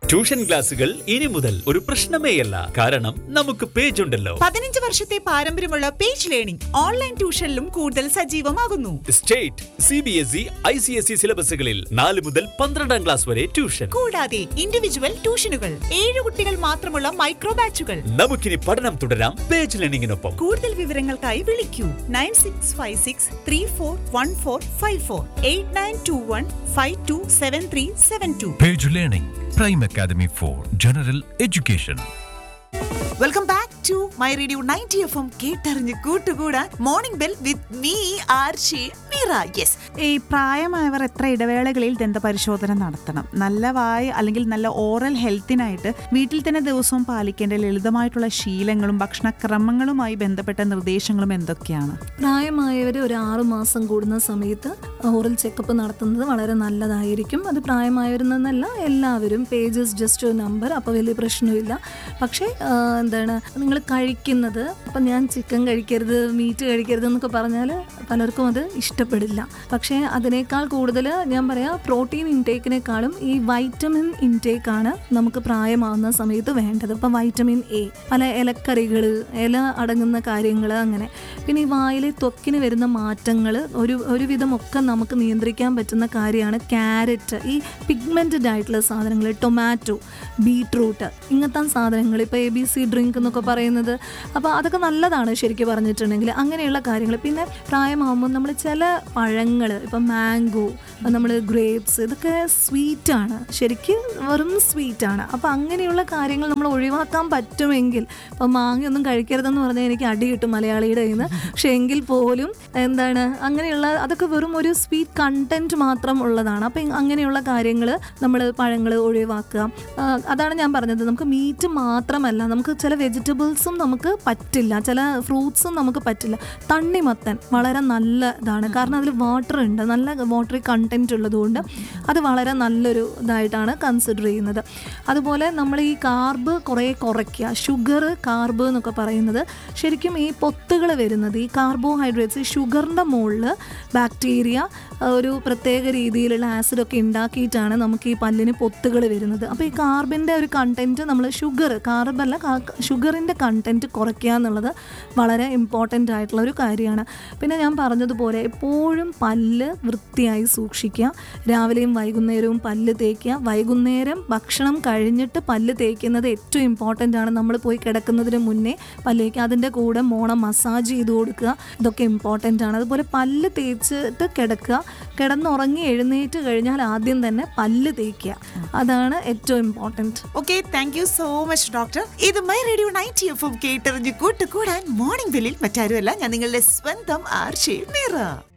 Tuition ക്ലാസുകൾ ഇനി മുതൽ ഒരു പ്രശ്നമേയല്ല കാരണം നമുക്ക് പേജ് ഉണ്ടല്ലോ പതിനഞ്ച് വർഷത്തെ പാരമ്പര്യമുള്ള പേജ് ലേണിംഗ് ഓൺലൈൻ ട്യൂഷനിലും കൂടുതൽ സജീവമാകുന്നു state C B S E I C S E സിലബസുകളിൽ നാല് മുതൽ പന്ത്രണ്ടാം ക്ലാസ് വരെ ട്യൂഷൻ കൂടാതെ ഇൻഡിവിജ്വൽ ട്യൂഷനുകൾ ഏഴ് കുട്ടികൾ മാത്രമുള്ള മൈക്രോ ബാച്ചുകൾ നമുക്കിനി പഠനം തുടരാം പേജ് ലേണിംഗിനൊപ്പം കൂടുതൽ വിവരങ്ങൾക്കായി വിളിക്കൂ nine six five six three four one four five four eight nine two one five two seven three seven two Page Learning, Prime Academy for General Education. Welcome back to my radio ninety F M കേട്ടറിഞ്ഞ് കൂട്ടുകൂടാൻ morning bell with me R Shameera yes ഈ പ്രായമായവർ എത്ര ഇടവേളകളിൽ ദന്തപരിശോധന നടത്തണം നല്ല വായ അല്ലെങ്കിൽ നല്ല ഓറൽ ഹെൽത്തിനായിട്ട് വീട്ടിൽ തന്നെ ദിവസവും പാലിക്കേണ്ട ലളിതമായിട്ടുള്ള ശീലങ്ങളും ഭക്ഷണക്രമങ്ങളുമായി ബന്ധപ്പെട്ട നിർദ്ദേശങ്ങളും എന്തൊക്കെയാണ് പ്രായമായവർ ഒരു ആറു മാസം കൂടുന്ന സമയത്ത് ഓറൽ ചെക്കപ്പ് നടത്തുന്നത് വളരെ നല്ലതായിരിക്കും അത് പ്രായമായവരെന്നല്ല എല്ലാവരും പേജസ് ജസ്റ്റ് ഒരു നമ്പർ അപ്പോൾ വലിയ പ്രശ്നമില്ല പക്ഷേ ആ, എന്താണ് നിങ്ങൾ കഴിക്കുന്നത് അപ്പം ഞാൻ ചിക്കൻ കഴിക്കരുത് മീറ്റ് കഴിക്കരുത് എന്നൊക്കെ പറഞ്ഞാൽ പലർക്കും അത് ഇഷ്ടപ്പെടില്ല പക്ഷേ അതിനേക്കാൾ കൂടുതൽ ഞാൻ പറയാം പ്രോട്ടീൻ ഇൻടേക്കിനേക്കാളും ഈ വൈറ്റമിൻ ഇൻടേക്കാണ് നമുക്ക് പ്രായമാകുന്ന സമയത്ത് വേണ്ടത് ഇപ്പം വൈറ്റമിൻ എ പല ഇലക്കറികൾ ഇല അടങ്ങുന്ന കാര്യങ്ങൾ അങ്ങനെ പിന്നെ ഈ വായിലെ ത്വക്കിന് വരുന്ന മാറ്റങ്ങൾ ഒരു ഒരുവിധം ഒക്കെ നമുക്ക് നിയന്ത്രിക്കാൻ പറ്റുന്ന കാര്യമാണ് ക്യാരറ്റ് ഈ പിഗ്മെൻറ്റഡ് ആയിട്ടുള്ള സാധനങ്ങൾ ടൊമാറ്റോ ബീട്രൂട്ട് ഇങ്ങനത്തെ സാധനങ്ങൾ ഇപ്പോൾ എ ബി സി ഡ്രിങ്ക് എന്നൊക്കെ പറയുന്നത് അപ്പോൾ അതൊക്കെ നല്ലതാണ് ശരിക്കും പറഞ്ഞിട്ടുണ്ടെങ്കിൽ അങ്ങനെയുള്ള കാര്യങ്ങൾ പിന്നെ പ്രായമാകുമ്പോൾ നമ്മൾ ചില പഴങ്ങൾ ഇപ്പം മാംഗോ നമ്മൾ ഗ്രേപ്സ് ഇതൊക്കെ സ്വീറ്റാണ് ശരിക്കും വെറും സ്വീറ്റാണ് അപ്പോൾ അങ്ങനെയുള്ള കാര്യങ്ങൾ നമ്മൾ ഒഴിവാക്കാൻ പറ്റുമെങ്കിൽ ഇപ്പം മാങ്ങയൊന്നും കഴിക്കരുതെന്ന് പറഞ്ഞാൽ എനിക്ക് അടി കിട്ടും മലയാളിയുടെ കയ്യിൽ നിന്ന് പക്ഷേ എങ്കിൽ പോലും എന്താണ് അങ്ങനെയുള്ള അതൊക്കെ വെറും ഒരു സ്വീറ്റ് കണ്ടന്റ് മാത്രം ഉള്ളതാണ് അപ്പം അങ്ങനെയുള്ള കാര്യങ്ങൾ നമ്മൾ പഴങ്ങൾ ഒഴിവാക്കുക ആ, അതാണ് ഞാൻ പറഞ്ഞത് നമുക്ക് മീറ്റ് മാത്രമല്ല നമുക്ക് ചില വെജിറ്റബിൾസും നമുക്ക് പറ്റില്ല ചില ഫ്രൂട്ട്സും നമുക്ക് പറ്റില്ല തണ്ണിമത്തൻ വളരെ നല്ല ഇതാണ് കാരണം അതിൽ വാട്ടർ ഉണ്ട് നല്ല വാട്ടറി കണ്ടന്റ് ഉള്ളതുകൊണ്ട് അത് വളരെ നല്ലൊരു ഇതായിട്ടാണ് കൺസിഡർ ചെയ്യുന്നത് അതുപോലെ നമ്മൾ ഈ കാർബ് കുറേ കുറയ്ക്കുക ഷുഗർ കാർബ് എന്നൊക്കെ പറയുന്നത് ശരിക്കും ഈ പൊത്തുകൾ വരുന്നത് ഈ കാർബോഹൈഡ്രേറ്റ്സ് ഈ ഷുഗറിൻ്റെ മുകളിൽ ബാക്ടീരിയ ഒരു പ്രത്യേക രീതിയിലുള്ള ആസിഡൊക്കെ ഉണ്ടാക്കിയിട്ടാണ് നമുക്ക് ഈ പല്ലിന് പൊത്തുകൾ വരുന്നത് അപ്പോൾ ഈ കാർബിൻ്റെ ഒരു കണ്ടൻറ്റ് നമ്മൾ ഷുഗർ കാർബല്ല ഷുഗറിൻ്റെ കണ്ടൻറ്റ് കുറയ്ക്കുക എന്നുള്ളത് വളരെ ഇമ്പോർട്ടൻ്റ് ആയിട്ടുള്ള ഒരു കാര്യമാണ് പിന്നെ ഞാൻ പറഞ്ഞതുപോലെ എപ്പോഴും പല്ല് വൃത്തിയായി സൂക്ഷിക്കുക രാവിലെയും വൈകുന്നേരവും പല്ല് തേക്കുക വൈകുന്നേരം ഭക്ഷണം കഴിഞ്ഞിട്ട് പല്ല് തേക്കുന്നത് ഏറ്റവും ഇമ്പോർട്ടൻ്റ് ആണ് നമ്മൾ പോയി കിടക്കുന്നതിന് മുന്നേ പല്ലേക്ക് അതിൻ്റെ കൂടെ മോണം മസാജ് ചെയ്ത് കൊടുക്കുക ഇതൊക്കെ ഇമ്പോർട്ടൻ്റ് ആണ് അതുപോലെ പല്ല് തേച്ചിട്ട് കിടക്കുക കിടന്നുറങ്ങി എഴുന്നേറ്റ് കഴിഞ്ഞാൽ ആദ്യം തന്നെ പല്ല് തേക്കുക അതാണ് ഏറ്റവും important okay thank you so much doctor ഇത് my radio ninety F M കേട്ടറിഞ്ഞ് കൂട്ടുകൂടാൻ മോർണിംഗ് ബെല്ലിൽ മറ്റാരുമല്ല ഞാൻ നിങ്ങളുടെ സ്വന്തം ആർ ഷേ മീറ